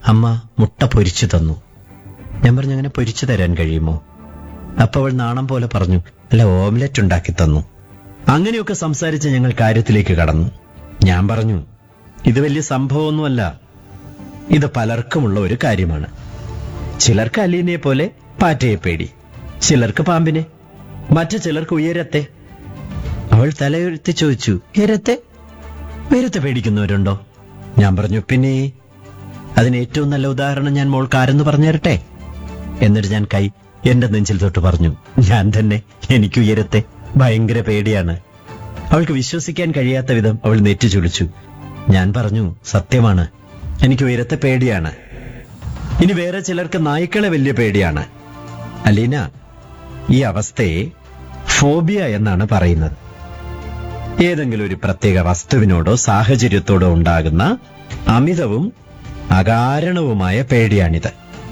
അമ്മ മുട്ട പൊരിച്ചു തന്നു ഞാൻ പറഞ്ഞു അങ്ങനെ പൊരിച്ചു തരാൻ കഴിയുമോ അപ്പൊ അവൾ നാണം പോലെ പറഞ്ഞു അല്ല ഓംലെറ്റ് ഉണ്ടാക്കി തന്നു അങ്ങനെയൊക്കെ സംസാരിച്ച് ഞങ്ങൾ കാര്യത്തിലേക്ക് കടന്നു ഞാൻ പറഞ്ഞു ഇത് വലിയ സംഭവമൊന്നുമല്ല ഇത് പലർക്കുമുള്ള ഒരു കാര്യമാണ് ചിലർക്ക് അലീനയെ പോലെ പാറ്റയെ പേടി ചിലർക്ക് പാമ്പിനെ മറ്റു ചിലർക്ക് ഉയരത്തെ അവൾ തലയുയർത്തി ചോദിച്ചു ഉയരത്തെ ഉയരത്തെ പേടിക്കുന്നവരുണ്ടോ ഞാൻ പറഞ്ഞു പിന്നെ അതിന് ഏറ്റവും നല്ല ഉദാഹരണം ഞാൻ മോൾക്ക് ആരെന്ന് പറഞ്ഞു തരട്ടെ എന്നിട്ട് ഞാൻ കൈ എന്റെ നെഞ്ചിൽ തൊട്ട് പറഞ്ഞു ഞാൻ തന്നെ എനിക്ക് ഉയരത്തെ ഭയങ്കര പേടിയാണ് അവൾക്ക് വിശ്വസിക്കാൻ കഴിയാത്ത വിധം അവൾ നെറ്റി ചുളിച്ചു ഞാൻ പറഞ്ഞു സത്യമാണ് എനിക്ക് ഉയരത്തെ പേടിയാണ് ഇനി വേറെ ചിലർക്ക് നായ്ക്കളെ വലിയ പേടിയാണ് അലീന ഈ അവസ്ഥയെ ഫോബിയ എന്നാണ് പറയുന്നത് ഏതെങ്കിലും ഒരു പ്രത്യേക വസ്തുവിനോടോ സാഹചര്യത്തോടോ ഉണ്ടാകുന്ന അമിതവും അകാരണവുമായ പേടിയാണിത്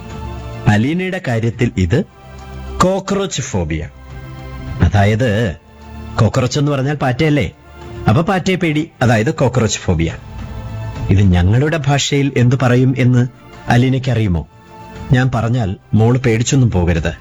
അലീനയുടെ കാര്യത്തിൽ ഇത് കോക്രോച്ച് ഫോബിയ അതായത് കോക്രോച്ച് എന്ന് പറഞ്ഞാൽ പാറ്റയല്ലേ അപ്പൊ പാറ്റയെ പേടി അതായത് കോക്രോച്ച് ഫോബിയ ഇത് ഞങ്ങളുടെ ഭാഷയിൽ എന്തു പറയും എന്ന് അലീനയ്ക്ക് അറിയുമോ ഞാൻ പറഞ്ഞാൽ മോള് പേടിച്ചൊന്നും പോകരുത്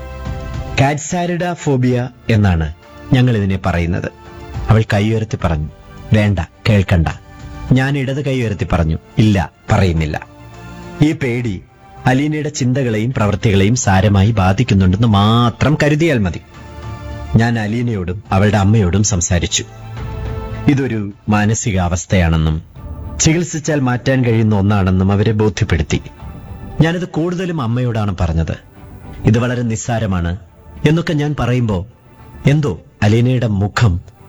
കാറ്റ്സാരിഡ ഫോബിയ എന്നാണ് ഞങ്ങൾ ഇതിനെ പറയുന്നത് അവൾ കൈ ഉയർത്തി പറഞ്ഞു വേണ്ട കേൾക്കണ്ട ഞാൻ ഇടത് കൈ ഉയർത്തി പറഞ്ഞു ഇല്ല പറയുന്നില്ല ഈ പേടി അലീനയുടെ ചിന്തകളെയും പ്രവൃത്തികളെയും സാരമായി ബാധിക്കുന്നുണ്ടെന്ന് മാത്രം കരുതിയാൽ മതി ഞാൻ അലീനയോടും അവളുടെ അമ്മയോടും സംസാരിച്ചു ഇതൊരു മാനസികാവസ്ഥയാണെന്നും ചികിത്സിച്ചാൽ മാറ്റാൻ കഴിയുന്ന ഒന്നാണെന്നും അവരെ ബോധ്യപ്പെടുത്തി ഞാനത് കൂടുതലും അമ്മയോടാണ് പറഞ്ഞത് ഇത് വളരെ നിസ്സാരമാണ് എന്നൊക്കെ ഞാൻ പറയുമ്പോ എന്തോ അലീനയുടെ മുഖം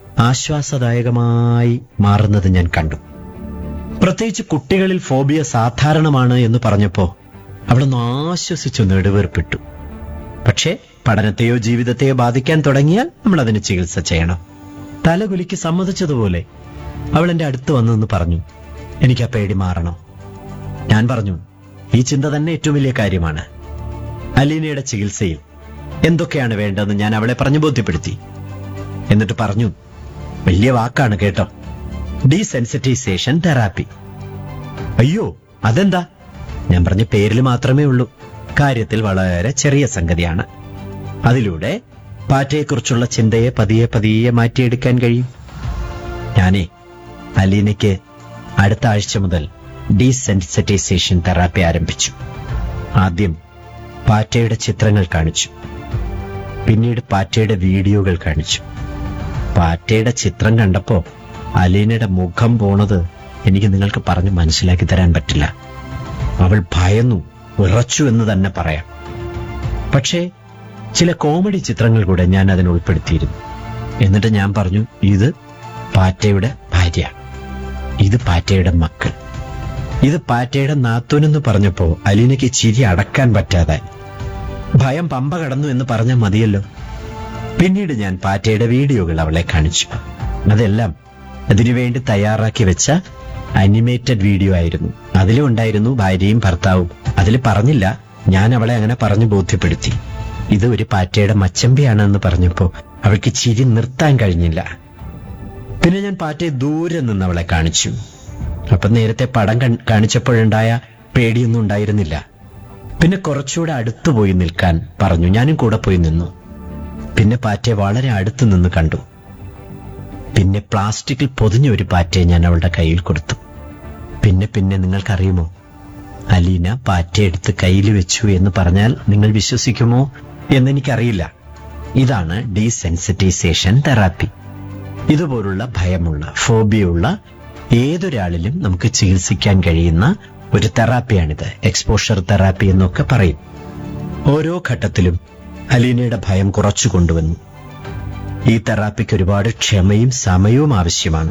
ആശ്വാസദായകമായി മാറുന്നത് ഞാൻ കണ്ടു പ്രത്യേകിച്ച് കുട്ടികളിൽ ഫോബിയ സാധാരണമാണ് എന്ന് പറഞ്ഞപ്പോ അവിടുന്ന് ആശ്വസിച്ചു നെടുവേർപ്പെട്ടു പക്ഷേ പഠനത്തെയോ ജീവിതത്തെയോ ബാധിക്കാൻ തുടങ്ങിയാൽ നമ്മൾ അതിന് ചികിത്സ ചെയ്യണം തലകുലിക്ക് സമ്മതിച്ചതുപോലെ അവൾ എന്റെ അടുത്ത് വന്നെന്ന് പറഞ്ഞു എനിക്ക് ആ പേടി മാറണം ഞാൻ പറഞ്ഞു ഈ ചിന്ത തന്നെ ഏറ്റവും വലിയ കാര്യമാണ് അലീനയുടെ ചികിത്സയിൽ എന്തൊക്കെയാണ് വേണ്ടതെന്ന് ഞാൻ അവളെ പറഞ്ഞു ബോധ്യപ്പെടുത്തി എന്നിട്ട് പറഞ്ഞു വലിയ വാക്കാണ് കേട്ടോ ഡീസെൻസിറ്റൈസേഷൻ തെറാപ്പി അയ്യോ അതെന്താ ഞാൻ പറഞ്ഞ പേരിൽ മാത്രമേ ഉള്ളൂ കാര്യത്തിൽ വളരെ ചെറിയ സംഗതിയാണ് അതിലൂടെ പാറ്റയെക്കുറിച്ചുള്ള ചിന്തയെ പതിയെ പതിയെ മാറ്റിയെടുക്കാൻ കഴിയും ഞാനേ അലീനയ്ക്ക് അടുത്ത ആഴ്ച മുതൽ ഡീസെൻസിറ്റൈസേഷൻ തെറാപ്പി ആരംഭിച്ചു ആദ്യം പാറ്റയുടെ ചിത്രങ്ങൾ കാണിച്ചു പിന്നീട് പാറ്റയുടെ വീഡിയോകൾ കാണിച്ചു പാറ്റയുടെ ചിത്രം കണ്ടപ്പോ അലീനയുടെ മുഖം പോണത് എനിക്ക് നിങ്ങൾക്ക് പറഞ്ഞ് മനസ്സിലാക്കി തരാൻ പറ്റില്ല അവൾ ഭയന്നു വിറച്ചു എന്ന് തന്നെ പറയാം പക്ഷേ ചില കോമഡി ചിത്രങ്ങൾ കൂടെ ഞാൻ അതിന് ഉൾപ്പെടുത്തിയിരുന്നു എന്നിട്ട് ഞാൻ പറഞ്ഞു ഇത് പാറ്റയുടെ ഭാര്യ ഇത് പാറ്റയുടെ മക്കൾ ഇത് പാറ്റയുടെ നാത്തൂനെന്ന് പറഞ്ഞപ്പോ അലീനയ്ക്ക് ചിരി അടക്കാൻ പറ്റാതായി ഭയം പമ്പ കടന്നു എന്ന് പറഞ്ഞാൽ മതിയല്ലോ പിന്നീട് ഞാൻ പാറ്റയുടെ വീഡിയോകൾ അവളെ കാണിച്ചു അതെല്ലാം അതിനുവേണ്ടി തയ്യാറാക്കി വെച്ച അനിമേറ്റഡ് വീഡിയോ ആയിരുന്നു അതിലും ഉണ്ടായിരുന്നു ഭാര്യയും ഭർത്താവും അതിൽ പറഞ്ഞില്ല ഞാൻ അവളെ അങ്ങനെ പറഞ്ഞു ബോധ്യപ്പെടുത്തി ഇത് ഒരു പാറ്റയുടെ മച്ചമ്പിയാണെന്ന് പറഞ്ഞപ്പോ അവൾക്ക് ചിരി നിർത്താൻ കഴിഞ്ഞില്ല പിന്നെ ഞാൻ പാറ്റയെ ദൂരെ നിന്ന് അവളെ കാണിച്ചു അപ്പൊ നേരത്തെ പടം കൺ- കാണിച്ചപ്പോഴുണ്ടായ പേടിയൊന്നും ഉണ്ടായിരുന്നില്ല പിന്നെ കുറച്ചുകൂടെ അടുത്തു പോയി നിൽക്കാൻ പറഞ്ഞു ഞാനും കൂടെ പോയി നിന്നു പിന്നെ പാറ്റയെ വളരെ അടുത്ത് നിന്ന് കണ്ടു പിന്നെ പ്ലാസ്റ്റിക്കിൽ പൊതിഞ്ഞ ഒരു പാറ്റയെ ഞാൻ അവളുടെ കയ്യിൽ കൊടുത്തു പിന്നെ പിന്നെ നിങ്ങൾക്കറിയുമോ അലീന പാറ്റയെടുത്ത് കയ്യിൽ വെച്ചു എന്ന് പറഞ്ഞാൽ നിങ്ങൾ വിശ്വസിക്കുമോ എന്നെനിക്കറിയില്ല ഇതാണ് ഡീസെൻസിറ്റൈസേഷൻ തെറാപ്പി ഇതുപോലുള്ള ഭയമുള്ള ഫോബിയുള്ള ഏതൊരാളിലും നമുക്ക് ചികിത്സിക്കാൻ കഴിയുന്ന ഒരു തെറാപ്പിയാണിത് എക്സ്പോഷർ തെറാപ്പി എന്നൊക്കെ പറയും ഓരോ ഘട്ടത്തിലും അലീനയുടെ ഭയം കുറച്ചു കൊണ്ടുവന്നു ഈ തെറാപ്പിക്ക് ഒരുപാട് ക്ഷമയും സമയവും ആവശ്യമാണ്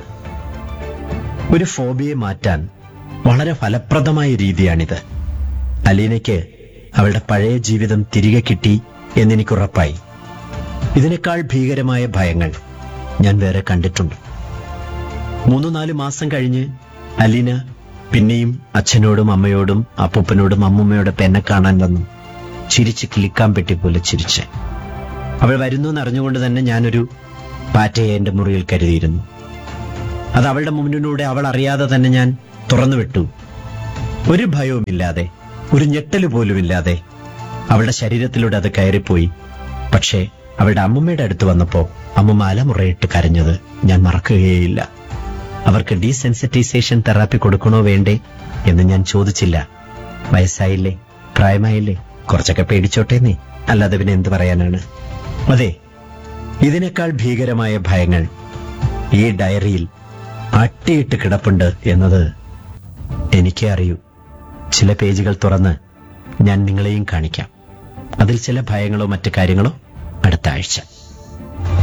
ഒരു ഫോബിയെ മാറ്റാൻ വളരെ ഫലപ്രദമായ രീതിയാണിത് അലീനയ്ക്ക് അവളുടെ പഴയ ജീവിതം തിരികെ കിട്ടി എന്നെനിക്കുറപ്പായി ഇതിനേക്കാൾ ഭീകരമായ ഭയങ്ങൾ ഞാൻ വേറെ കണ്ടിട്ടുണ്ട് മൂന്നു നാല് മാസം കഴിഞ്ഞ് അലീന പിന്നെയും അച്ഛനോടും അമ്മയോടും അപ്പൂപ്പനോടും അമ്മൂമ്മയോടൊപ്പം എന്നെ കാണാൻ വന്നു ചിരിച്ച് കിളിക്കാൻ പെട്ടി പോലെ ചിരിച്ച് അവൾ വരുന്നു എന്നറിഞ്ഞുകൊണ്ട് തന്നെ ഞാനൊരു പാറ്റയെ എന്റെ മുറിയിൽ കരുതിയിരുന്നു അത് അവളുടെ മുന്നിലൂടെ അവൾ അറിയാതെ തന്നെ ഞാൻ തുറന്നു വിട്ടു ഒരു ഭയവുമില്ലാതെ ഒരു ഞെട്ടല് പോലുമില്ലാതെ അവളുടെ ശരീരത്തിലൂടെ അത് കയറിപ്പോയി പക്ഷേ അവളുടെ അമ്മമ്മയുടെ അടുത്ത് വന്നപ്പോ അമ്മമ്മ അലമുറയിട്ട് കരഞ്ഞത് ഞാൻ മറക്കുകയേയില്ല അവർക്ക് ഡീസെൻസിറ്റൈസേഷൻ തെറാപ്പി കൊടുക്കണോ വേണ്ടേ എന്ന് ഞാൻ ചോദിച്ചില്ല വയസ്സായില്ലേ പ്രായമായില്ലേ കുറച്ചൊക്കെ പേടിച്ചോട്ടേന്നേ അല്ലാതെ പിന്നെ എന്ത് പറയാനാണ് അതെ ഇതിനേക്കാൾ ഭീകരമായ ഭയങ്ങൾ ഈ ഡയറിയിൽ അട്ടിയിട്ട് കിടപ്പുണ്ട് എന്നത് എനിക്കേ അറിയൂ ചില പേജുകൾ തുറന്ന് ഞാൻ നിങ്ങളെയും കാണിക്കാം അതിൽ ചില ഭയങ്ങളോ മറ്റു കാര്യങ്ങളോ അടുത്ത ആഴ്ച